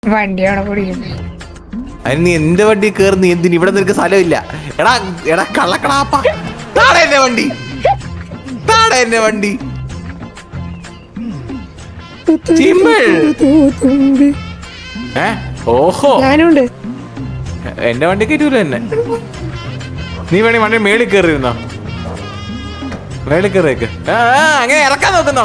വണ്ടി അവിടെ പിടിക്കും അതിന് നീ എന്റെ വണ്ടി കയറി നീ എന്തിന് ഇവിടെ നിനക്ക് സ്ഥലമില്ല എടാ എടാ കള്ളക്കടാപ്പ താടെ എന്റെ വണ്ടി താടെ എന്റെ വണ്ടി ചിമ്മിൾ. തുമ്പി ഏ ഓഹോ ഞാനുണ്ട് എന്റെ വണ്ടി കയറ്റൂല എന്നെ നീ വേണേ വണ്ടി മേളിൽ കയറിയിരുന്നോ മേളിൽ കയറിയേക്ക് ആ, ആ, അങ്ങനെ ഇറക്കാൻ നോക്കുന്നോ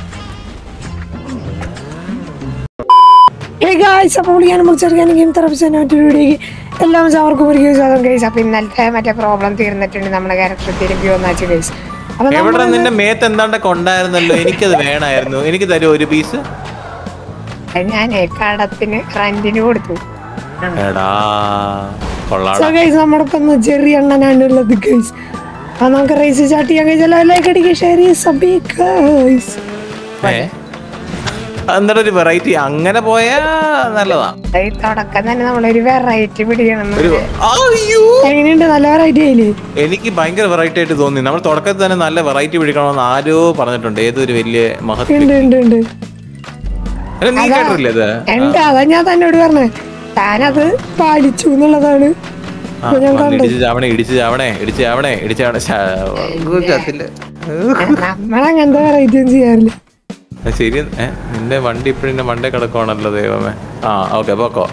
ഏ ഗായ്സ് അപ്പോൾ ഞാൻ മുറിച്ചെടുക്കാൻ ഗെയിം തെറപ്പിച്ച മറ്റൊരു വീഡിയോക്ക് എല്ലാം അവർക്കും ഒരു സ്വാഗതം ഗൈസ് അപ്പൊ ഇന്നലത്തെ മറ്റേ പ്രോബ്ലം തീർന്നിട്ടുണ്ട് നമ്മുടെ ക്യാരക്ടർ തിരുമ്പി വന്നാച്ച് ഗൈസ് അപ്പൊ എവിടെ നമ്മള് നിന്റെ മേത്ത് എന്താണ്ടൊക്കെ ഉണ്ടായിരുന്നല്ലോ എനിക്കത് വേണമായിരുന്നു എനിക്ക് തരും ഒരു പീസ് ഞാൻ കടത്തിന് റെന്റിന് കൊടുത്തു എടാ സോ കൊള്ളാടാ ഗൈസ് നമ്മുടെ ഇപ്പൊ ഇന്ന് ചെറിയ എണ്ണനാണ് ഉള്ളത് ഗൈസ് അപ്പൊ നമുക്ക് റേസ് സ്റ്റാർട്ട് ചെയ്യാൻ കഴിച്ചാൽ ലൈക്ക് അടിക്കുക ഷെയർ ചെയ്യുക സബി ഗൈസ് ഏ എന്നിട്ട് ഒരു വെറൈറ്റി അങ്ങനെ പോയാ നല്ലതാ ഈ തുടക്കം തന്നെ നമ്മളൊരു വെറൈറ്റി പിടിക്കണം ഒരു അയ്യോ എങ്ങനെയുണ്ട് നല്ല വെറൈറ്റി ആയില്ലേ എനിക്ക് ഭയങ്കര വെറൈറ്റി ആയിട്ട് തോന്നി നമ്മൾ തുടക്കത്തിൽ തന്നെ നല്ല വെറൈറ്റി പിടിക്കണമെന്ന് ആരോ പറഞ്ഞിട്ടുണ്ട് ഏതൊരു വലിയ മഹത്വം ഉണ്ട് ഉണ്ട് ഉണ്ട് അല്ല, നീ അതാ. കേട്ടിട്ടില്ലേ ഇത് ഉണ്ട് അതാ ഞാൻ തന്നോട് പറഞ്ഞേ താനത് പാലിച്ചു എന്നുള്ളതാണ് ആ, ഇപ്പൊ ഞാൻ വന്ന് കണ്ടത് ഇടിച്ച് ചാവണേ ഇടിച്ച് ചാവണേ ഇടിച്ച് ചാവണേ ഇടിച്ച് ചാവണേ ശ്ശാ, ചത്തില്ല. നമ്മളങ്ങനത്തെ വെറൈറ്റി ഒന്നും ചെയ്യാറില്ല ആ, ശരി ഏ നിന്റെ വണ്ടി ഇപ്പഴിന്റെ മണ്ടേ കിടക്കുവാണല്ലോ ദൈവമേ ആ ഓക്കെ പോക്കോ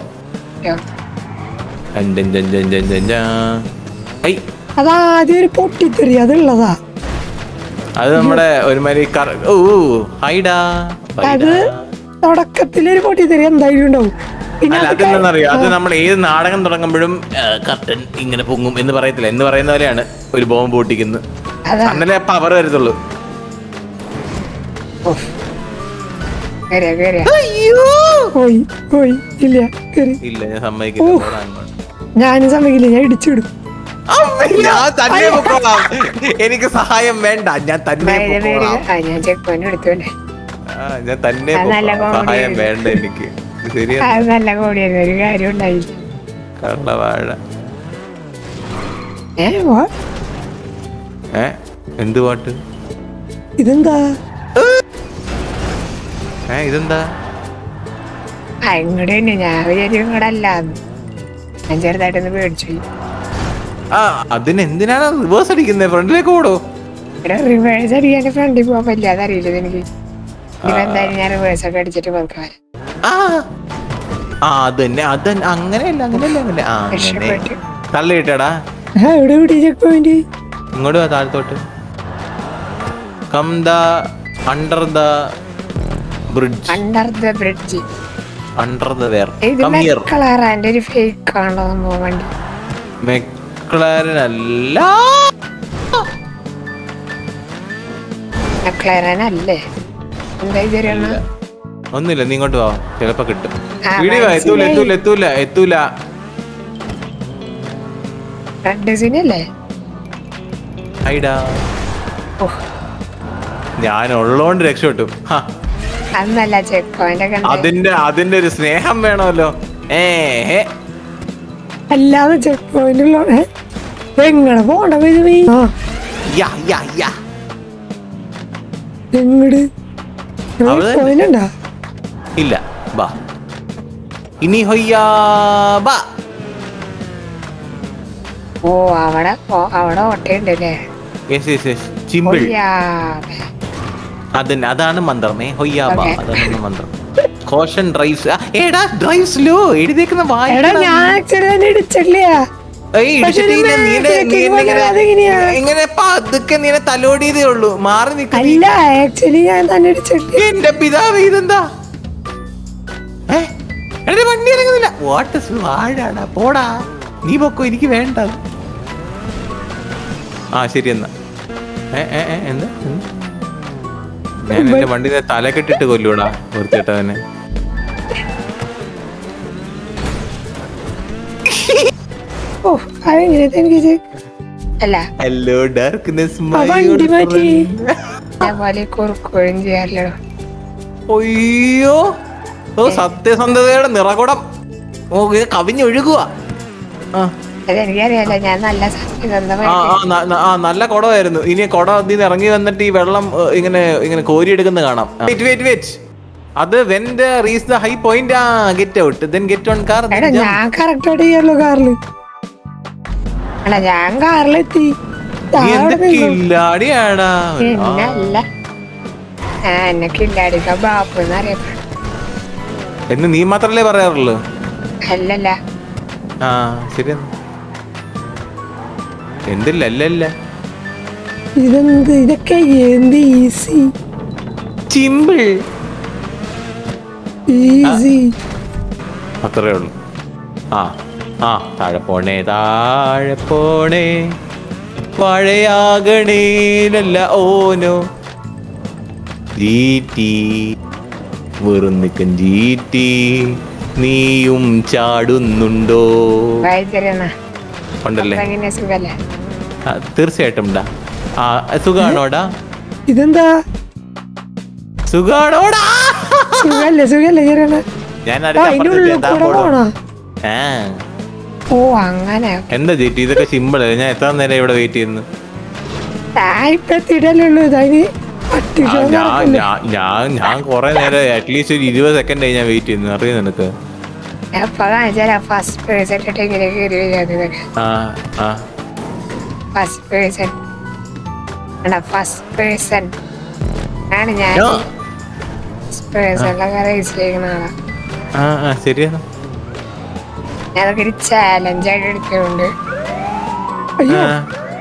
അഞ്ചൻ ജൻ ജൻ ജൻ ജൻ ജാ. ഐ അതാദ്യം ഒരു പൊട്ടിത്തെറി അതുള്ളതാ അത് നമ്മുടെ ഒരുമാതിരി കറ- ഓ ഹൈഡാ അത് തുടക്കത്തിലൊരു പൊട്ടിത്തെറി എന്തായാലും ഉണ്ടാവും പിന്നെ അല്ല അത് അതെന്താണെന്നറിയോ അത് നമ്മൾ ഏത് നാടകം തുടങ്ങുമ്പോഴും കർട്ടൻ ഇങ്ങനെ പൊങ്ങും എന്ന് പറയത്തില്ല എന്ന് പറയുന്ന പോലെയാണ് ഒരു ബോംബ് പൊട്ടിക്കുന്നത് അതാ അന്നലെ പവർ വരത്തുള്ളൂ കേറിയ കേറിയ പോയി പോയി ഇല്ല കേറി ഇല്ല ഞാൻ സമ്മതിക്കില്ല പോടാ അങ്ങോട്ട്. ഞാനും സമ്മതിക്കില്ല ഞാൻ ഇടിച്ചിടും അമ്മേ, ഞാൻ തന്നെ പൊക്കോളാം എനിക്ക് സഹായം വേണ്ട ഞാൻ തന്നെ പേര് പേര് പൊക്കോളാം ആ ഞാൻ ചെക്ക് പോയിന്റ് എടുത്തോല്ലേ ആ, ഞാൻ തന്നെ അത് നല്ല പൊക്കോളാം. comedy സഹായം ആയിരുന്നു. വേണ്ട എനിക്ക് ശരിയാ അത് നല്ല കോടിയായിരുന്നു ഒരു കാര്യം ഉണ്ടായില്ല കള്ളവാഴ ഏ വാ ഏ എന്ത് പാട്ട് ഇതെന്താ ഏ ഇതെന്താ ആ ഇങ്ങോട്ട് തന്നെ ഞാൻ വിചാരിച്ചു ഇങ്ങോട്ട് അല്ലാന്ന് ഞാൻ ചെറുതായിട്ടൊന്ന് പേടിച്ചു പോയി. ആ അതിന് എന്തിനാണ് റിവേഴ്സ് അടിക്കുന്നത് ഫ്രണ്ടിലേക്ക് ഓടോ ഇവിടെ റിവേഴ്സ് അടിക്കാൻ ഫ്രണ്ടിൽ പോകാൻ പറ്റില്ല അതറിയില്ല എനിക്ക് ഇനിയിപ്പോ എന്തായാലും ഞാൻ റിവേഴ്സ് ഒക്കെ അടിച്ചിട്ട് നോക്കാം ആ ആ അതന്നെ അതന്നെ അങ്ങനെയല്ല അങ്ങനെയല്ല അങ്ങനെ ആ അങ്ങനെ രക്ഷപ്പെട്ടു തള്ളിയിട്ടടാ ആ എവിടെ എവിടെ ചെക്ക് പോയിന്റ് ഇങ്ങോട്ട് വാ താഴത്തോട്ട് come the under the bridge under the bridge under the where ഇത് കം ഹിയർ കളറാ എന്റെ ഒരു ഫേക്ക് ആണല്ലോ സംഭവം വണ്ടി മെക്ലാരൻ അല്ല ക്ലറൻ അല്ലേ എന്താ ഇതൊരെണ്ണ ഇല്ല. ഒന്നുമില്ല നീ ഇങ്ങോട്ട് വാ ചിലപ്പോ കിട്ടും ആ, വീഡിയോ എത്തൂല മനസ്സിലായി. എത്തൂല എത്തൂല എത്തൂല റെഡ് സിനല്ലേ ഐഡാ ഓ ഞാൻ ഉള്ളോണ്ട് രക്ഷപ്പെട്ടു ഹാ, അന്നല്ല ചെക്ക് പോയിന്റ് ഒക്കെ ഉണ്ട്. അതിന്റെ അതിന്റെ ഒരു സ്നേഹം വേണമല്ലോ ഏ ഹേ. അല്ലാതെ ചെക്ക് പോയിന്റ് ഉള്ള എങ്ങനെ പോണ്ട വൈദ്യുതി ആ യാ, യാ, യാ. എങ്ങട് അവിടെ തന്നെ. പോയിന്റ് ഉണ്ടാ ഇല്ല ബാ ഇനി ഹൊയ്യാ ബാ ഓ അവിടെ ഓ- അവിടെ ഓട്ടയുണ്ട് അല്ലേ യെസ് യെസ് യെസ് ചിമ്പിൾ ഒയ്യാതെ. അതന്നെ അതാണ് മന്ത്രം ഏ ഹൊയ്യാ ബാ Okay. അതാണ് മന്ത്രം കോഷൻ ഡ്രൈവ്സ് എടാ ഡ്രൈവ് സ്ലോ എഴുതിയേക്കുന്ന എടാ വായിക്കണം ഞാൻ ആക്ച്വലി തന്നെ ഇടിച്ചില്ല ഏയ്, പക്ഷെ ഇടിച്ചിട്ട് ഇത് ഇങ്ങനെ നീ എന്നെ- നീ കേൾക്കുമ്പോ എന്നെ ഇങ്ങനെ- അതെങ്ങനെയാ? ഇങ്ങനെ പതുക്കെ നീ എന്നെ തലോടിയതേ ഉള്ളൂ മാറി നിൽക്കും അല്ല ആക്ച്വലി ഞാൻ തന്നെ ഇടിച്ചില്ല എന്റെ പിതാവ് ഇതെന്താ ഏ? എടാ, വണ്ടി ഇറങ്ങുന്നില്ല വാട്ട് വാഴാടാ പോടാ നീ പൊക്കോ എനിക്ക് വേണ്ട ആ ശരി എന്നാ ഏ, ഏ, ഏ, എന്താ എന്താ? ഞാൻ എന്റെ വണ്ടി തല കെട്ടിട്ട് കൊല്ലൂടാ വൃത്തിയിട്ടവനെ ഓ അതെങ്ങനെയാ എനിക്ക് ഇത്? അല്ല ഹലോ ഡാർക്ക്നെസ് ആ വണ്ടി മാറ്റി ഞാൻ പോലെ കുറുക്കുകയും ചെയ്യാറില്ലടോ അയ്യോ ഓ സത്യസന്ധതയുടെ നിറകുടം ഓ ഇത് കവിഞ്ഞൊഴുകുക ആ അതെനിക്കറിയാലോ ഞാൻ നല്ല ആ സത്യസന്ധമായിട്ട് ആ, ന- ന- ആ നല്ല കുടമായിരുന്നു ഇനി കുടം ഇതിൽ നിന്ന് ഇറങ്ങി വന്നിട്ട് ഈ വെള്ളം ഏ, ഇങ്ങനെ ഇങ്ങനെ കോരിയെടുക്കുന്ന കാണാം വെയിറ്റ് വെയിറ്റ് വെയിറ്റ് അത് when reach the high point ആ get out then get on car എടാ ഞാൻ കറക്റ്റ് ആയിട്ട് ചെയ്യാലോ കാറില് അല്ല ഞാൻ കാറിലെത്തി നീ എന്തൊക്കെ ഇല്ലാടിയാടാ പിന്നല്ല ആ എന്നെ കില്ലാടിക്ക ബാപ്പു എന്നറിയപ്പെടും എന്ന് നീ മാത്രല്ലേ പറയാറുള്ളൂ അല്ലല്ല ആ ശരി എന്തില്ല അല്ലല്ല ഇതെന്ത് ഇതൊക്കെ എന്ത് ഈസി ചിമ്പിൾ ഈസി അത്രേ ഉള്ളൂ ആ ആ താഴെ പോണേ താഴെ പോണേ വാഴയാകണേലല്ല ഓനോ ജീറ്റി വെറും നിൽക്കും ജീറ്റി നീയും ചാടുന്നുണ്ടോ വായിത്തരുന്ന ഉണ്ടല്ലേ എങ്ങനെ സുഖല്ലേ ആ, തീർച്ചയായിട്ടും ഡാ ആ സുഖാണോടാ ഇതെന്താ സുഖാണോടാ സുഖല്ലേ സുഖല്ലേ ചെറിയ ഞാൻ ആ, അടുത്ത അതിന്റെ അപ്പുറത്ത് ഉള്ളിൽ എത്താൻ കൂടെ പോണു. പോണോ ആ ഓ അങ്ങനെ എന്താ ചേച്ചി ഇതൊക്കെ സിമ്പിൾ ഞാൻ എത്ര നേരം ഇവിടെ വെയിറ്റ് ചെയ്യുന്നു ഇപ്പൊ എത്തിയിട്ടല്ലേ അതിന് പട്ടി ആ, ഷോ ഞാൻ നടക്കല്ലേ. ഞാൻ ഞാൻ ഞാൻ കുറെ നേരം അറ്റ്ലീസ്റ്റ് ഒരു ഇരുപത് സെക്കൻഡ് ആയി ഞാൻ വെയിറ്റ് ചെയ്യുന്നു അറിയോ നിനക്ക് അപ്പൊ കാണിച്ചാലാ ഫസ്റ്റ് പേഴ്സൺ ഇങ്ങനെ കയറി വരാത്തതൊക്കെ ആ ആ ഫസ്റ്റ് പേഴ്സൺ അല്ല ഫസ്റ്റ് പേഴ്സൺ ആണ് ഞാൻ No. ഫസ്റ്റ് പേഴ്സണിലൊക്കെ റേസ് ചെയ്യുന്ന ആളാ ആ ആ ശരിയാണ് ഞാനതൊക്കെ ഒരു ചാലഞ്ച് ആയിട്ട് എടുത്തുകൊണ്ട് അയ്യോ ആ,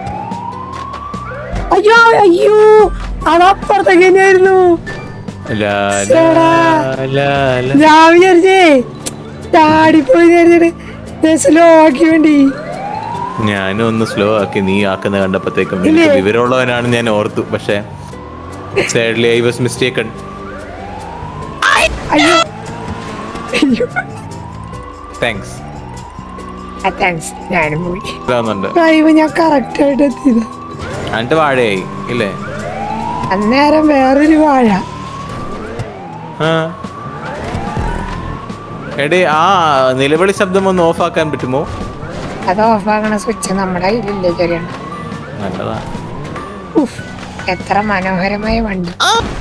അയ്യോ അയ്യോ അതപ്പുറത്തേക്ക് തന്നെയായിരുന്നു ലാ, ശ്ശെടാ. ലാ, ലാ, ലാ. ഞാൻ വിചാരിച്ചേ ചാടിപ്പോയി വിചാരിച്ചിട്ട് സ്ലോ ആക്കി വേണ്ടി ഞാനും ഒന്ന് സ്ലോ ആക്കി നീ ആക്കുന്ന കണ്ടപ്പോഴത്തേക്കും ഇല്ലേ? എനിക്ക് വിവരമുള്ളവനാണ് ഞാൻ ഓർത്തു പക്ഷേ സാഡ്ലി ഐ വാസ് മിസ്റ്റേക്കൺ അയ്യോ അയ്യോ താങ്ക്സ് താങ്ക്സ് ഞാനും പോയി ഇതാവുന്നുണ്ട് ഡ്രൈവ് ഞാൻ കറക്റ്റ് ആയിട്ട് എത്തിയത് എന്നിട്ട് വാഴയായി ഇല്ലേ അന്നേരം വേറൊരു വാഴ ആ എടേ ആ നിലവിളി ശബ്ദം ഒന്ന് ഓഫ് ആക്കാൻ പറ്റുമോ അത് ഓഫാക്കണ സ്വിച്ച് നമ്മുടെ കയ്യിലില്ലേ ചെറിയ നല്ലതാ ഉഫ്, എത്ര മനോഹരമായ വണ്ടി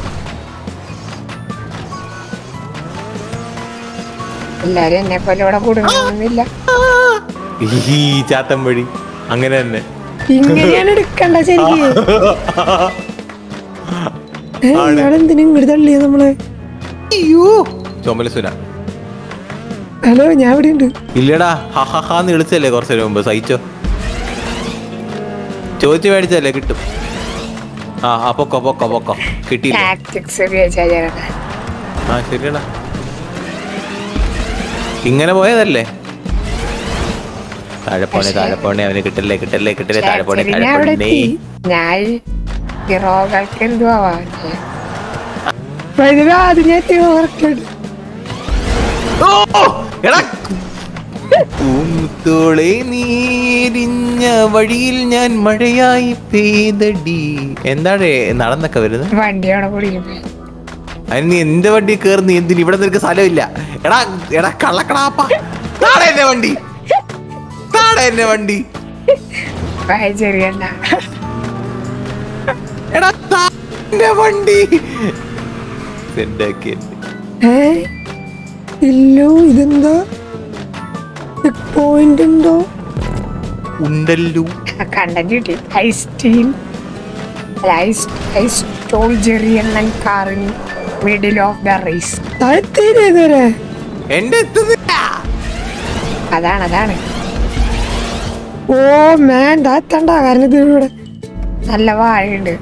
എല്ലാരും എന്നെ പോലെ ഇവിടെ കൊടുക്കണമെന്നില്ല ഈ ചാത്തൻ വഴി അങ്ങനെ തന്നെ ഇങ്ങനെയാണ് എടുക്കണ്ട ശരിക്ക് ഏ, ആണ്. ഇയാള് എന്തിനാ ഇങ്ങോട്ട് തള്ളിയ നമ്മള് അയ്യോ ചുമലസുന ഹലോ ഞാൻ ഇവിടെ ഉണ്ട് ഇല്ലടാ ഹ ഹ ഹാന്ന് വിളിച്ചല്ലേ കുറച്ചു നേരം മുമ്പ് സഹിച്ചോ ചോദിച്ചു മേടിച്ചല്ലേ കിട്ടും ആ ആ പൊക്കോ പൊക്കോ പൊക്കോ കിട്ടിയില്ല ടാക്ടിക്സ് ഉപയോഗിച്ചാ ചേട്ടാ ആ ശരിയടാ ഇങ്ങനെ പോയതല്ലേ താഴെ പോണേ പക്ഷേ- താഴെ പോണേ അവന് കിട്ടല്ലേ കിട്ടല്ലേ കിട്ടല്ലേ താഴെ പോണേ ശരി, താഴെ ഞാൻ അവിടെ പോണേ എത്തി ഞാൻ ഹീറോകൾക്ക് എന്തുവാ ആദ്യം ഞാൻ എത്തി correct ആയിട്ട്. ഓ, എടാ. പൂമുത്തോളെ നീരിഞ്ഞ വഴിയിൽ ഞാൻ മഴയായി പെയ്തടി എന്താണ് നടന്നൊക്കെ വരുന്നത് വണ്ടി അവിടെ കുടിക്കുമ്പോ അതിന് നീ എന്റെ വണ്ടി കേറുന്ന എന്തിന് ഇവിടെ നിനക്ക് സ്ഥലമില്ല എടാ എടാ കള്ളക്കടാപ്പ താടെ എന്റെ വണ്ടി താടെ എന്റെ വണ്ടി ചെറിയണ്ട എടാ താ എന്റെ വണ്ടി സെൻഡാക്കി എന്നെ. ഏ ഇല്ലോ ഇതെന്താ ചെക്ക് പോയിന്റ് ഉണ്ടോ ഉണ്ടല്ലോ കണ്ടന്റ് കിട്ടി I steal I stole Jerry എന്ന കാറിൻ മിഡിൽ ഓഫ് ദ റേസ് താഴ്ത്തേരി ഇതുവരെ എന്റെ എത്തുന്നില്ല അതാണ് അതാണ് ഓ മാൻ താത്തണ്ട കാരണം ഇത് ഇവിടെ നല്ല വാഴയുണ്ട്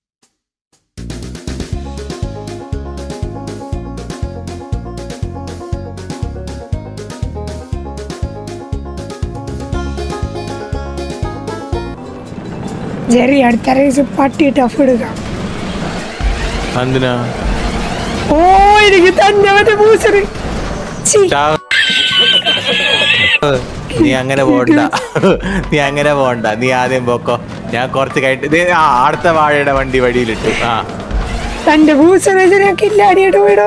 ജെറി അടുത്ത റേസ് പട്ടി ടഫ് എടുക്കാം എന്തിനാ ഓ എനിക്ക് തന്നെ മറ്റേ പൂച്ചറ് ഛീ, ചാ- നീ അങ്ങനെ പോണ്ട നീ അങ്ങനെ പോണ്ട നീ ആദ്യം പോക്കോ ഞാൻ കുറച്ച് കഴിഞ്ഞിട്ട് ദേ, ആ അടുത്ത വാഴയുടെ വണ്ടി വഴിയിലിട്ടു ആ തന്റെ പൂച്ചറ് വെച്ച് ഞാൻ കില്ലാടിയിട്ട് പോയിടോ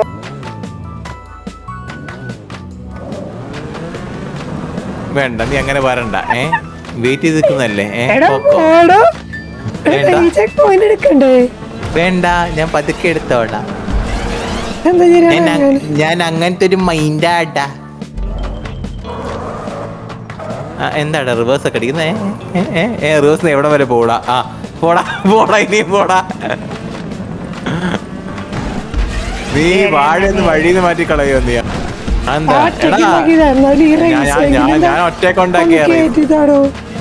വേണ്ട നീ അങ്ങനെ വരണ്ട ഏ വെയിറ്റ് ചെയ്ത് നിൽക്കുന്നല്ലേ ഏ എടാ പോക്കോ ഓടോ വേണ്ട. ചെക്ക് പോയിന്റ് എടുക്കണ്ടേ വേണ്ട ഞാൻ പതുക്കെ എടുത്തോളാം എന്താ ഞാൻ ശരിയാണ് അങ്- ഞാൻ അങ്ങനത്തെ ഒരു മൈൻഡാട്ടാ എന്താടാ റിവേഴ്സ് ഒക്കെ അടിക്കുന്നേ റിവേഴ്സ് എവിടെ വരെ പോടാ ആ പോടാ പോടാ ഇനിയും പോടാ നീ വാഴന്ന് വഴിന്ന് മാറ്റി കളയോ നീ എന്താ എടാ ഞാൻ- ഞാൻ- ഞാൻ- ഞാൻ ഒറ്റയ്ക്ക് ഉണ്ടാക്കിയ കേട്ടിട്ടാടോ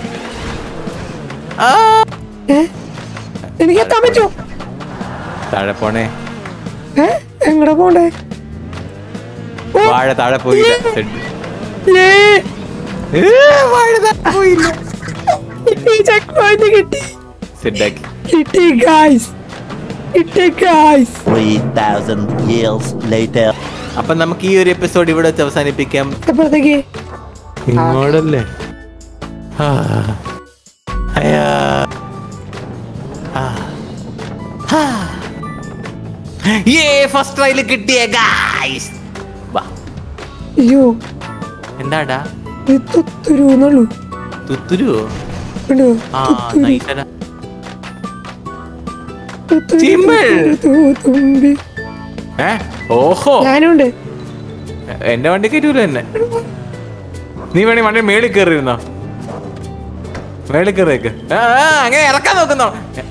ആ എനിക്ക് എത്താൻ പറ്റുമോ താഴെ പോണേ ഏ എങ്ങടെ പോണ്ടേ ഓ, വാഴ താഴെ പോയില്ല ലേ, ഏ, വാഴ താഴെ പോയില്ല കിട്ടി checkpoint കിട്ടി സെറ്റാക്കി കിട്ടി ഗായ്സ് കിട്ടി ഗായ്സ് 3,000 years later. അപ്പൊ നമുക്ക് ഈ ഒരു എപ്പിസോഡ് ഇവിടെ വെച്ച് അവസാനിപ്പിക്കാം എപ്പോഴത്തേക്ക് ഇങ്ങോട്ടല്ലേ ആ. അയ്യാ. ആ. ആ. യേ ഫസ്റ്റ് ട്രൈയിൽ കിട്ടിയ ഗായ്സ് വാ അയ്യോ എന്താടാ ഇത് തുത്തുരുന്നുള്ളൂ തുത്തുരുവോ കണ്ടോ ആ തുത്തുരു, നൈസടാ തുത്തുരു, ചിമ്മിൾ. തുത്തുരു, തുമ്പി ഏ ഓഹോ ഞാനുണ്ട് എന്റെ വണ്ടി കയറ്റൂല എന്നെ നീ വേണേ വണ്ടി മേളിൽ കയറിയിരുന്നോ മേളിൽ കയറിയേക്ക് ആ ആ, അങ്ങനെ ഇറക്കാൻ നോക്കുന്നോ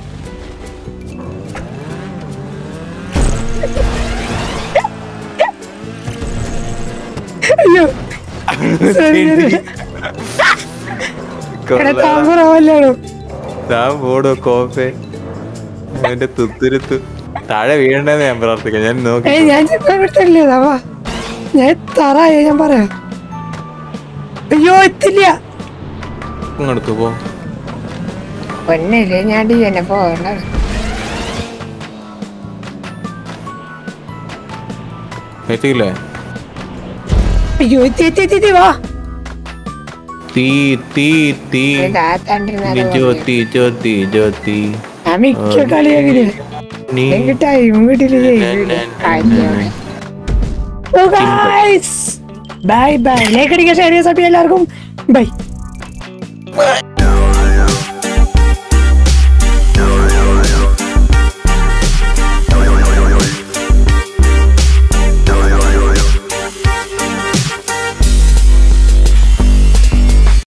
അയ്യോ ശരി, ശരി. എടാ താമ്പറാവല്ലാണോ താൻ പോടോ കോഫെ എന്റെ തുത്തുരുത്ത് താഴെ വീഴണ്ടെന്ന് ഞാൻ പ്രാർത്ഥിക്കാം ഞാൻ നോക്കി ഏയ് ഞാൻ ചിത്രം വിട്ടല്ലേ വാ ഞാൻ തറായ ഞാൻ പറയാം അയ്യോ എത്തില്ല ഇങ്ങോട്ട് പോ ഒന്നില്ലേ ഞാൻ എന്നെ പോകണ്ടത് എത്തിയില്ലേ അയ്യോ എത്തി എത്തി എത്തി എത്തി, വാ തീ തീ തീ താത്താണ്ടിരുന്നാലും ജ്യോതി ജ്യോതി ജ്യോതി ഞാൻ മിക്ക കളിയാകില്ലേ നീ എനിക്ക് ടൈമും കിട്ടില്ല ബൈ ബൈ ലേക്കടിക്കാൻ ഷെയർ ചെയ്യാൻ എല്ലാവർക്കും ബൈ